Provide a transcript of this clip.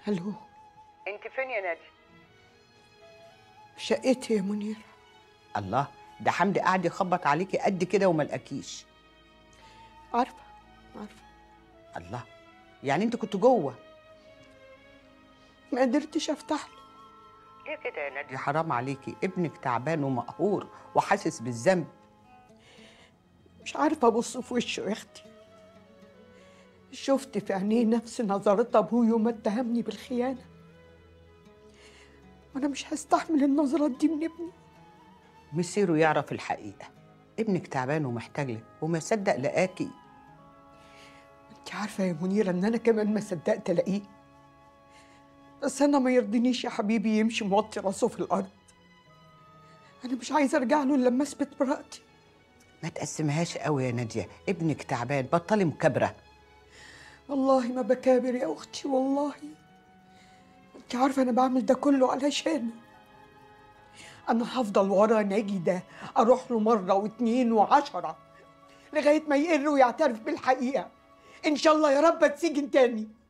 الو انت فين يا نادي في شقتي يا منير الله ده حمدي قاعد يخبط عليكي قد كده وما لقاكيش عارفه عارفه الله يعني انت كنت جوه ما قدرتش افتح له ليه كده يا نادي حرام عليكي ابنك تعبان ومقهور وحاسس بالذنب مش عارفه ابص في وشه يا اختي شفت في عينيه نفس نظرات ابوه يوم اتهمني بالخيانه وانا مش هستحمل النظرات دي من ابني مصيره يعرف الحقيقه ابنك تعبان ومحتاج لك وما صدق لقاكي انت عارفه يا منيره ان انا كمان ما صدقت الاقيه بس انا ما يرضينيش يا حبيبي يمشي موطي راسه في الارض انا مش عايزه ارجع له الا لما اثبت براءتي ما تقسمهاش قوي يا ناديه ابنك تعبان بطلي مكابره والله ما بكابر يا اختي والله انت عارفه انا بعمل ده كله علشان انا هفضل ورا ناجي ده اروح له مره واتنين وعشرة لغايه ما يقر ويعترف بالحقيقه ان شاء الله يا رب اتسجن تاني